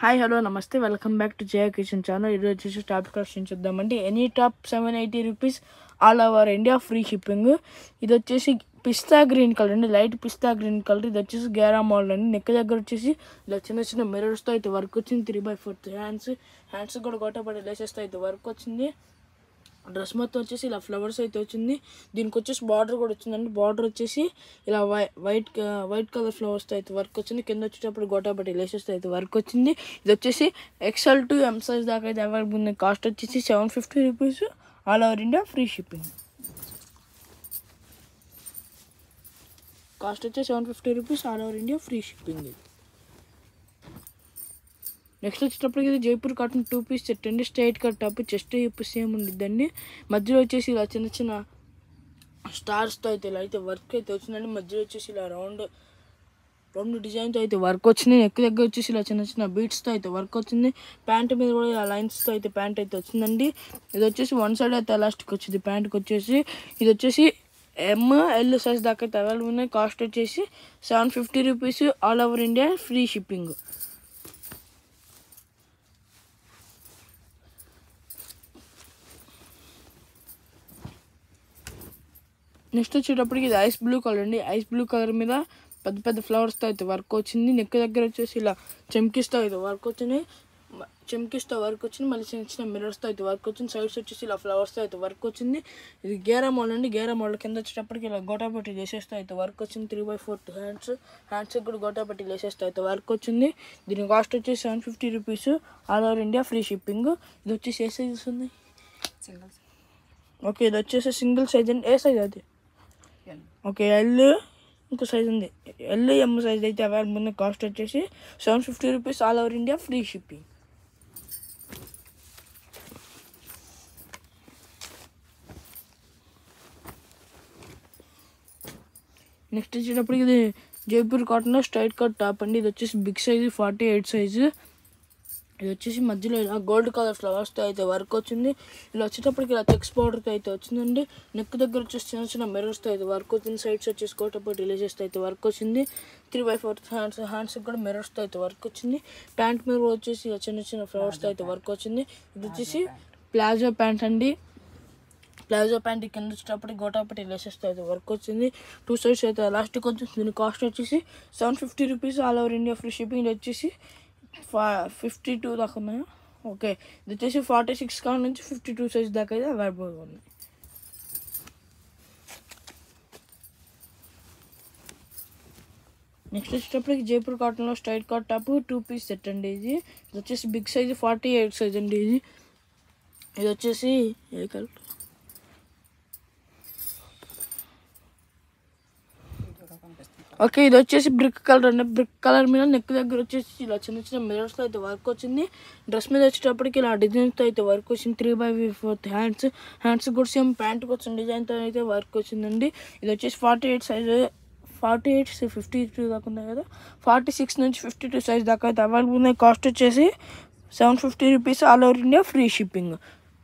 hi hello నమస్తే welcome back to Jaya kitchen channel ఈరోజు వచ్చేసి టాప్ కలెక్షన్ చూద్దామండి any top seven eighty rupees all over India free shipping ఇది వచ్చేసి పిస్తా గ్రీన్ కలర్ అండి లైట్ పిస్తా గ్రీన్ కలర్ ఇది వచ్చేసి గేరా మోడల్ అండి నెక్ దగ్గర వచ్చేసి ఇలా చిన్న చిన్న మిరర్స్తో అయితే వర్క్ వచ్చింది three by fourth hands hands కూడా గొట్టపడి లేసెస్తో అయితే వర్క్ వచ్చింది డ్రెస్ మొత్తం వచ్చేసి ఇలా ఫ్లవర్స్ అయితే వచ్చింది దీనికి వచ్చేసి బార్డర్ కూడా వచ్చిందండి బార్డర్ వచ్చేసి ఇలా వై వైట్ క- వైట్ కలర్ ఫ్లవర్స్తో అయితే వర్క్ వచ్చింది కింద వచ్చేటప్పుడు గోటాపట్టి లేసెస్తో అయితే వర్క్ వచ్చింది ఇది వచ్చేసి ఎక్సెల్ టు ఎం సైజ్ దాకా అయితే అవైలబుల్ ఉంది కాస్ట్ వచ్చేసి seven fifty rupees all over India free shipping cost వచ్చేసి seven fifty rupees all over India free shipping ఇది నెక్స్ట్ వచ్చేటప్పటికి ఇది Jaipur cotton two piece set అండి straight cut top chest hip same ఉండిద్దండి మధ్యలో వచ్చేసి ఇలా చిన్న చిన్న స్టార్స్తో అయితే ఇలా అయితే వర్క్ అయితే వచ్చిందండి మధ్యలో వచ్చేసి ఇలా రౌండ్ రౌండ్ డిజైన్తో అయితే వర్క్ వచ్చింది నెక్ దగ్గర వచ్చేసి ఇలా చిన్న చిన్న బీట్స్తో అయితే వర్క్ వచ్చింది ప్యాంట్ మీద కూడా ఇలా లైన్స్తో అయితే ప్యాంట్ అయితే వచ్చిందండి ఇది వచ్చేసి వన్ సైడ్ అయితే ఎలాస్టిక్ వచ్చింది ప్యాంట్కి వచ్చేసి ఇది వచ్చేసి ఎమ్ ఎల్ సైజ్ దాకా అయితే అవైలబుల్ ఉన్నాయి కాస్ట్ వచ్చేసి seven fifty rupees all over India free shipping next వచ్చేటప్పటికి ఇది ఐస్ బ్లూ కలర్ అండి ఐస్ బ్లూ కలర్ మీద పెద్ద పెద్ద ఫ్లవర్స్తో అయితే వర్క్ వచ్చింది నెక్ దగ్గర వచ్చేసి ఇలా చెమ్కిస్తో అయితే వర్క్ వచ్చింది మ- చెమ్కిస్తో వర్క్ వచ్చింది మళ్ళీ చిన్న చిన్న మిరర్స్తో అయితే వర్క్ వచ్చింది సైడ్స్ వచ్చేసి ఇలా ఫ్లవర్స్తో అయితే వర్క్ వచ్చింది ఇది గేరా మోడల్ అండి గేరా మోడల్ కింద వచ్చేటప్పటికి ఇలా గోటాపట్టి లేసేస్తో అయితే వర్క్ వచ్చింది three by four hands hands కూడా గోటాపట్టి లేసేస్తో అయితే వర్క్ వచ్చింది దీని కాస్ట్ వచ్చేసి seven fifty rupees all over India free shipping ఇది వచ్చేసి ఏ సైజెస్ ఉంది సింగిల్స్ ఓకే ఇది వచ్చేసి సింగిల్ సైజ్ అండి ఏ సైజ్ అది ఓకే ఎల్ ఇంకో సైజ్ ఉంది ఎల్ ఎమ్ సైజ్ అయితే అవైలబుల్ ఉంది కాస్ట్ వచ్చేసి seven fifty rupees all over India free shipping next వచ్చేటప్పటికి ఇది Jaipur cotton straight cut top అండి ఇది వచ్చేసి big size forty eight size ఇది వచ్చేసి మధ్యలో ఇలా గోల్డ్ కలర్ ఫ్లవర్స్తో అయితే వర్క్ వచ్చింది ఇలా వచ్చేటప్పటికి ఇలా చెక్స్ బార్డర్తో అయితే వచ్చిందండి నెక్ దగ్గర వచ్చేసి చిన్న చిన్న మిర్రర్స్తో అయితే వర్క్ వచ్చింది సైడ్స్ వచ్చేసి కోటపోటీ రిలీజెస్తో అయితే వర్క్ వచ్చింది త్రీ బై ఫోర్ హ్యాండ్స్ హ్యాండ్స్కి కూడా మిర్రర్స్తో అయితే వర్క్ వచ్చింది ప్యాంట్ మీద కూడా వచ్చేసి ఇలా చిన్న చిన్న ఫ్లవర్స్తో అయితే వర్క్ వచ్చింది ఇది వచ్చేసి ప్లాజో ప్యాంట్ అండి ప్లాజో ప్యాంట్ కింద వచ్చేటప్పటికి గోటాపట్టి లేసెస్తో అయితే వర్క్ వచ్చింది టూ సైడ్స్ అయితే ఎలాస్టిక్ వచ్చింది దీని కాస్ట్ వచ్చేసి seven fifty rupees all over India free shipping ఇది వచ్చేసి ఫా ఫిఫ్టీ టూ దాకా ఉన్నాయా ఓకే ఇది వచ్చేసి ఫార్టీ సిక్స్ కాడ నుంచి ఫిఫ్టీ టూ సైజ్ దాకా అయితే అవైలబుల్గా ఉన్నాయి నెక్స్ట్ వచ్చేటప్పటికి జైపూర్ కాటన్లో straight cut top two piece set అండి ఇది ఇది వచ్చేసి big size forty eight size అండి ఇది ఇది వచ్చేసి ఏ కలర్ ఓకే ఇది వచ్చేసి బ్రిక్ కలర్ అండి బ్రిక్ కలర్ మీద నెక్ దగ్గర వచ్చేసి ఇలా చిన్న చిన్న మిరర్స్తో అయితే వర్క్ వచ్చింది డ్రెస్ మీద వచ్చేటప్పటికి ఇలా డిజైన్తో అయితే వర్క్ వచ్చింది three by fourth hands hands కూడా సేమ్ ప్యాంట్కి వచ్చిన డిజైన్తో అయితే వర్క్ వచ్చిందండి ఇది వచ్చేసి forty eight size forty eight fifty two దాకా ఉన్నాయి కదా ఫార్టీ సిక్స్ నుంచి ఫిఫ్టీ టూ సైజ్ దాకా అయితే అవైలబుల్ ఉన్నాయి కాస్ట్ వచ్చేసి seven fifty rupees all over India free shipping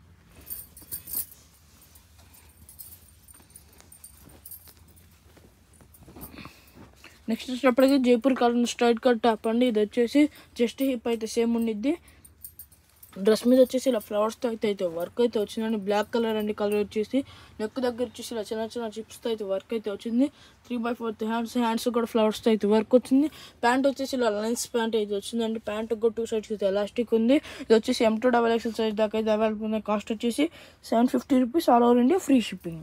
next వచ్చేటప్పటికి Jaipur colour straight cut top అండి ఇది వచ్చేసి జస్ట్ హిప్ అయితే సేమ్ ఉండిద్ది డ్రెస్ మీద వచ్చేసి ఇలా ఫ్లవర్స్తో అయితే అయితే వర్క్ అయితే వచ్చిందండి బ్లాక్ కలర్ అండి కలర్ వచ్చేసి నెక్ దగ్గర వచ్చేసి ఇలా చిన్న చిన్న చిప్స్తో అయితే వర్క్ అయితే వచ్చింది three by fourth hands hands కూడా ఫ్లవర్స్తో అయితే వర్క్ వచ్చింది ప్యాంట్ వచ్చేసి ఇలా లైన్స్ ప్యాంట్ అయితే వచ్చిందండి ప్యాంట్ కూడా టూ సైడ్స్ అయితే ఎలాస్టిక్ ఉంది ఇది వచ్చేసి M to double XL size దాకా అయితే అవైలబుల్ ఉంది కాస్ట్ వచ్చేసి seven fifty rupees all over India free shipping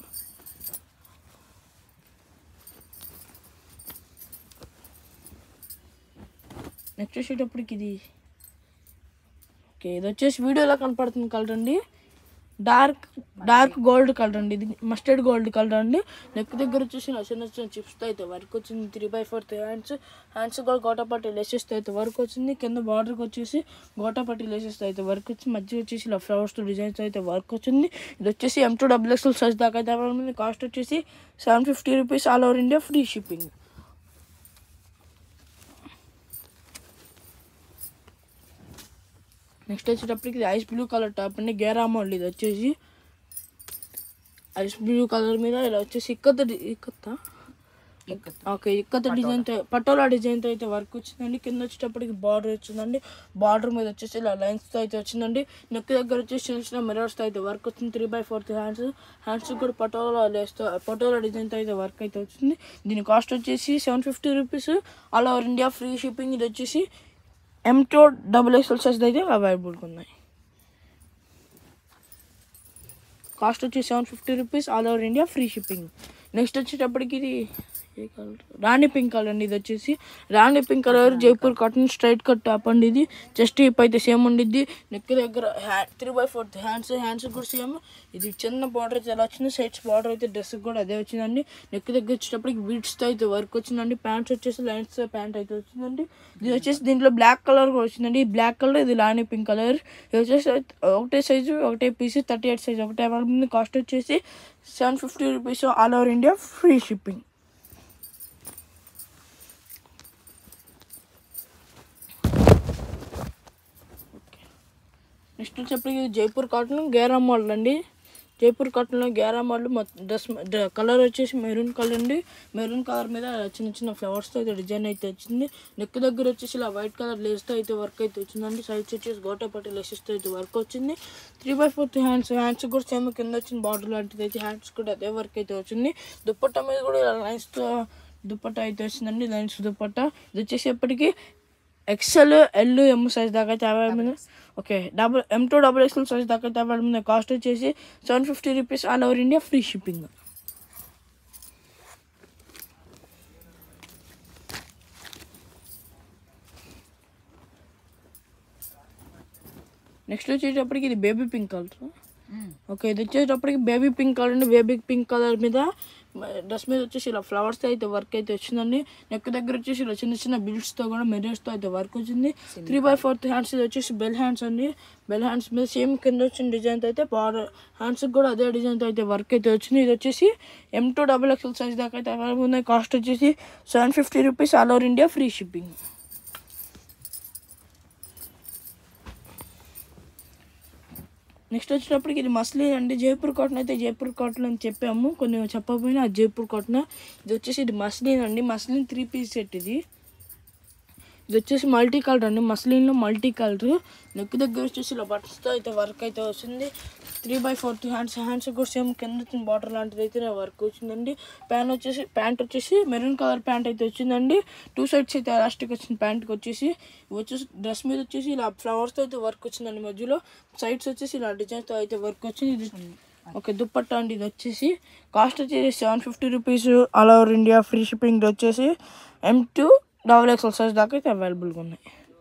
next వచ్చేటప్పటికి ఇది ఓకే ఇది వచ్చేసి వీడియోలో కనపడుతుంది కలర్ అండి డార్క్ డార్క్ గోల్డ్ కలర్ అండి ఇది మస్టర్డ్ గోల్డ్ కలర్ అండి నెక్ దగ్గర వచ్చేసి నా చిన్న చిన్న చిప్స్తో అయితే వర్క్ వచ్చింది three by fourth hands hands కూడా గోటాపట్టి లేసెస్తో అయితే వర్క్ వచ్చింది కింద బార్డర్కి వచ్చేసి గోటాపట్టి లేసెస్తో అయితే వర్క్ వచ్చింది మధ్య వచ్చేసి ఇలా ఫ్లవర్స్తో డిజైన్తో అయితే వర్క్ వచ్చింది ఇది వచ్చేసి M to double XL size దాకా అయితే అవైలబుల్ ఉంది కాస్ట్ వచ్చేసి seven fifty rupees all over India free shipping next వచ్చేటప్పటికి ఇది ఐస్ బ్లూ కలర్ టాప్ అండి గేరా మోడల్ ఇది వచ్చేసి ఐస్ బ్లూ కలర్ మీద ఇలా వచ్చేసి ఇక్కత ఇక్కత్త ఓకే ఇక్కత డిజైన్ పటోలా డిజైన్తో అయితే వర్క్ వచ్చిందండి కింద వచ్చేటప్పటికి బార్డర్ వచ్చిందండి బార్డర్ మీద వచ్చేసి ఇలా లైన్స్తో అయితే వచ్చిందండి నెక్ దగ్గర వచ్చేసి చిన్న చిన్న మిరర్స్తో అయితే వర్క్ వచ్చింది three by fourth hands hands కూడా పటోలా లేస్తో పటోలా డిజైన్తో అయితే వర్క్ అయితే వచ్చింది దీని కాస్ట్ వచ్చేసి seven fifty rupees all over India free shipping ఇది వచ్చేసి M to double XL size అయితే అవైలబుల్గా ఉన్నాయి కాస్ట్ వచ్చి seven fifty rupees all over India free shipping next వచ్చేటప్పటికి ఇది ఏ కలర్ రాణి పింక్ కలర్ అండి ఇది వచ్చేసి రాణి pink colour Jaipur cotton straight cut top అండి ఇది చెస్ట్ హిప్ అయితే సేమ్ ఉండిద్ది నెక్ దగ్గర three by fourth hands hands కూడా సేమ్ ఇది చిన్న బార్డర్ అయితే ఎలా వచ్చింది సైడ్స్ బార్డర్ అయితే డ్రెస్ కూడా అదే వచ్చిందండి నెక్ దగ్గర వచ్చేటప్పటికి బీడ్స్తో అయితే వర్క్ వచ్చిందండి ప్యాంట్స్ వచ్చేసి లైన్స్ ప్యాంట్ అయితే వచ్చిందండి ఇది వచ్చేసి దీంట్లో బ్లాక్ కలర్ కూడా వచ్చిందండి ఈ బ్లాక్ కలర్ ఇది రాణి పింక్ కలర్ ఇది వచ్చేసి ఒకటే సైజు ఒకటే పీస్ థర్టీ ఎయిట్ సైజ్ ఒకటే అవైలబుల్ కాస్ట్ వచ్చేసి seven fifty rupees all over India free shipping next వచ్చేప్పటికి ఇది జైపూర్ కాటన్ గేరా మోడల్ అండి జైపూర్ కాటన్లో గేరా మోడల్ మొత్తం డ్రెస్ కలర్ వచ్చేసి మెరూన్ కలర్ అండి మెరూన్ కలర్ మీద చిన్న చిన్న ఫ్లవర్స్తో అయితే డిజైన్ అయితే వచ్చింది నెక్ దగ్గర వచ్చేసి ఇలా వైట్ కలర్ లేస్తో అయితే వర్క్ అయితే వచ్చిందండి సైడ్స్ వచ్చేసి గోటపట్టి లేసెస్తో అయితే వర్క్ వచ్చింది three by fourth hands hands కూడా సేమ్ కింద వచ్చిన బార్డర్ లాంటిది అయితే హ్యాండ్స్ కూడా అదే వర్క్ అయితే వచ్చింది దుప్పట్టా మీద కూడా ఇలా లైన్స్తో దుప్పట్టా అయితే వచ్చిందండి లైన్స్ దుప్పట్టా ఇది వచ్చేసి ఎప్పటికీ ఎక్సెల్ ఎల్ ఎం సైజ్ దాకా అయితే available okay double M to double XL size దాకా అయితే అవైలబుల్ కాస్ట్ వచ్చేసి seven fifty rupees all over India free shipping next వచ్చేటప్పటికి ఇది బేబీ పింక్ కలర్ ఓకే ఇది వచ్చేటప్పటికి బేబీ పింక్ కలర్ అండి బేబీ పింక్ కలర్ మీద డ్రెస్ మీద వచ్చేసి ఇలా ఫ్లవర్స్ అయితే వర్క్ అయితే వచ్చిందండి నెక్ దగ్గర వచ్చేసి ఇలా చిన్న చిన్న బిల్డ్స్తో కూడా మిరర్స్తో అయితే వర్క్ వచ్చింది త్రీ బై ఫోర్త్ హ్యాండ్స్ ఇది వచ్చేసి బెల్ హ్యాండ్స్ అండి బెల్ హ్యాండ్స్ మీద సేమ్ కింద వచ్చిన డిజైన్తో అయితే పవర్ హ్యాండ్స్కి కూడా అదే డిజైన్తో అయితే వర్క్ అయితే వచ్చింది ఇది వచ్చేసి M to double XL size దాకా అయితే అవైలబుల్ ఉన్నాయి కాస్ట్ వచ్చేసి seven fifty rupees all over India free shipping next వచ్చేటప్పటికి ఇది మస్లీ అండి జైపూర్ కాటన్ అయితే జైపూర్ కాటన్ అని చెప్పాము కొన్ని చెప్పకపోయినా అది జైపూర్ కాటన్ ఇది వచ్చేసి ఇది మస్లిన్ అండి మస్లిన్ త్రీ పీస్ సెట్ ఇది ఇది వచ్చేసి మల్టీ కలర్ అండి మస్లిన్లో మల్టీ కలర్ నెక్ దగ్గర వచ్చేసి ఇలా బటన్స్తో అయితే వర్క్ అయితే వస్తుంది three by fourth hands hands కూడా సేమ్ కింద వచ్చిన బార్డర్ లాంటిది అయితే వర్క్ వచ్చిందండి ప్యాంట్ వచ్చేసి ప్యాంట్ వచ్చేసి మెరూన్ కలర్ ప్యాంట్ అయితే వచ్చిందండి టూ సైడ్స్ అయితే ఎలాస్టిక్ వచ్చిన ప్యాంట్కి వచ్చేసి ఇవి వచ్చేసి డ్రెస్ మీద వచ్చేసి ఇలా ఫ్లవర్స్తో అయితే వర్క్ వచ్చిందండి మధ్యలో సైడ్స్ వచ్చేసి ఇలా డిజైన్తో అయితే వర్క్ వచ్చింది ఇది ఓకే దుప్పట్టా అండి ఇది వచ్చేసి కాస్ట్ వచ్చేసి seven fifty rupees all over India free shipping ఇది వచ్చేసి M to double XL size దాకా అయితే అవైలబుల్గా ఉన్నాయి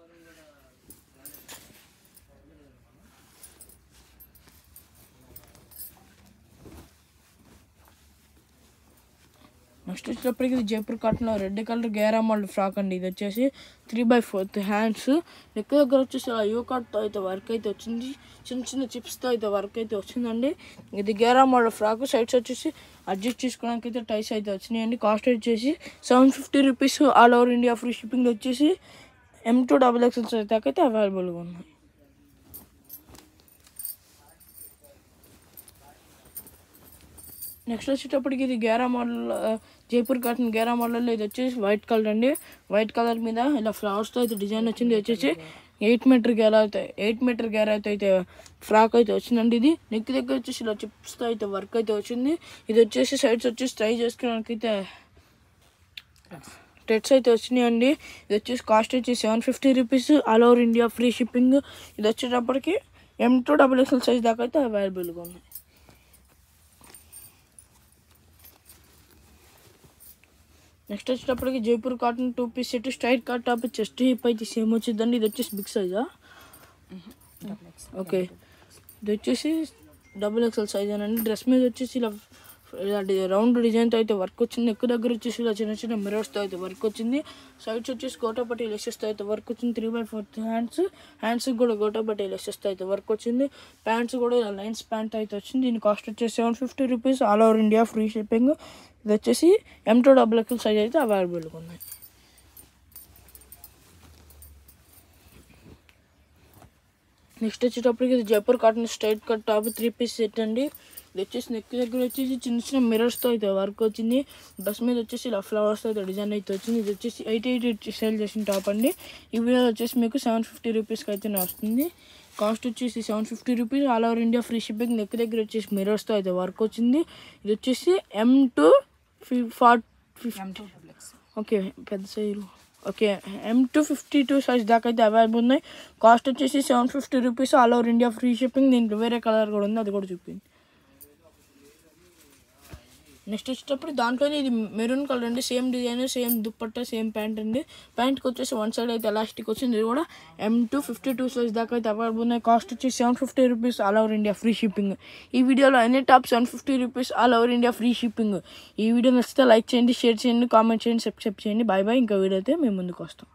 నెక్స్ట్ వచ్చేటప్పటికి ఇది జైపూర్ కాటన్లో రెడ్ కలర్ గేరా మోడల్ ఫ్రాక్ అండి ఇది వచ్చేసి three by fourth hands neck దగ్గర వచ్చేసి ఆ యూ కట్తో అయితే వర్క్ అయితే వచ్చింది చిన్న చిన్న చిప్స్తో అయితే వర్క్ అయితే వచ్చిందండి ఇది గేరా మోడల్ ఫ్రాక్ సైడ్స్ వచ్చేసి అడ్జస్ట్ చేసుకోవడానికి అయితే టైస్ అయితే వచ్చినాయండి కాస్ట్ వచ్చేసి seven fifty rupees all over India free shipping వచ్చేసి ఎం టూ డబుల్ ఎక్స్ఎల్ దాకా అయితే అవైలబుల్గా ఉన్నాయి నెక్స్ట్ వచ్చేటప్పటికి ఇది గేరా మోడల్ ఆ, జైపూర్ కాటన్ గేరా మోడల్లో ఇది వచ్చేసి వైట్ కలర్ అండి వైట్ కలర్ మీద ఇలా ఫ్లవర్స్తో అయితే డిజైన్ వచ్చింది ఇది వచ్చేసి ఎయిట్ మీటర్ గేరా అయితే ఎయిట్ మీటర్ గేరా అయితే అయితే ఫ్రాక్ అయితే వచ్చిందండి ఇది నెక్ దగ్గర వచ్చేసి ఇలా చిప్స్తో అయితే వర్క్ అయితే వచ్చింది ఇది వచ్చేసి సైడ్స్ వచ్చేసి ట్రై చేసుకోవడానికి అయితే టెట్స్ అయితే వచ్చినాయండి ఇది వచ్చేసి కాస్ట్ వచ్చి seven fifty rupees all over India free shipping ఇది వచ్చేటప్పటికి M to double XL size దాకా అయితే అవైలబుల్గా ఉన్నాయి నెక్స్ట్ వచ్చేటప్పటికి Jaipur cotton two piece set straight cut top chest hip అయితే సేమ్ వచ్చిందండి ఇది వచ్చేసి బిగ్ సైజా ఓకే ఇది వచ్చేసి డబుల్ ఎక్స్ఎల్ సైజ్ అనండి డ్రెస్ మీద వచ్చేసి ఇలా ఇలా డి- రౌండ్ డిజైన్తో అయితే వర్క్ వచ్చింది నెక్ దగ్గర వచ్చేసి ఇలా చిన్న చిన్న మిరర్స్తో అయితే వర్క్ వచ్చింది సైడ్స్ వచ్చేసి గోటాపట్టి లెసెస్తో అయితే వర్క్ వచ్చింది three by fourth hands hands కూడా గోటాపట్టి లెసెస్తో అయితే వర్క్ వచ్చింది ప్యాంట్స్ కూడా ఇలా లైన్స్ ప్యాంట్ అయితే వచ్చింది దీని కాస్ట్ వచ్చేసి seven fifty rupees all over India free shipping ఇది వచ్చేసి M to double XL size అయితే అవైలబుల్గా ఉన్నాయి నెక్స్ట్ వచ్చేటప్పటికి ఇది Jaipur cotton straight cut top three piece set అండి ఇది వచ్చేసి నెక్ దగ్గర వచ్చేసి చిన్న చిన్న మిరర్స్తో అయితే వర్క్ వచ్చింది డ్రెస్ మీద వచ్చేసి ఇలా ఫ్లవర్స్తో అయితే డిజైన్ అయితే వచ్చింది ఇది వచ్చేసి ఎయిట్ ఎయిట్ ఎయిట్ సేల్ చేసిన టాప్ అండి ఈ వీడియో వచ్చేసి మీకు సెవెన్ ఫిఫ్టీ రూపీస్కి అయితే వస్తుంది కాస్ట్ వచ్చేసి seven fifty rupees all over India free shipping neck దగ్గర వచ్చేసి మిరర్స్తో అయితే వర్క్ వచ్చింది ఇది వచ్చేసి ఎం టు ఫి ఫార్ట్ ఫిఫ్టీ ఓకే పెద్ద size okay M to fifty two size దాకా అయితే అవైలబుల్ ఉన్నాయి కాస్ట్ వచ్చేసి seven fifty rupees all over India free shipping దీంట్లో వేరే కలర్ కూడా ఉంది అది కూడా చూపింది నెక్స్ట్ వచ్చేటప్పుడు దాంట్లోనే ఇది మెరూన్ కలర్ అండి same design same dupatta same pant అండి ప్యాంట్కి వచ్చేసి వన్ సైడ్ అయితే ఎలాస్టిక్ వచ్చింది ఇది కూడా M to fifty two size దాకా అయితే అవైలబుల్ ఉన్నాయి కాస్ట్ వచ్చేసి seven fifty rupees all over India free shipping ఈ వీడియోలో అన్ని top seven fifty rupees all over India free shipping ఈ వీడియో నచ్చితే లైక్ చేయండి షేర్ చేయండి కామెంట్ చేయండి సబ్స్క్రైబ్ చేయండి బాయ్ బాయ్ ఇంకా వీడియో అయితే మేము ముందుకు వస్తాం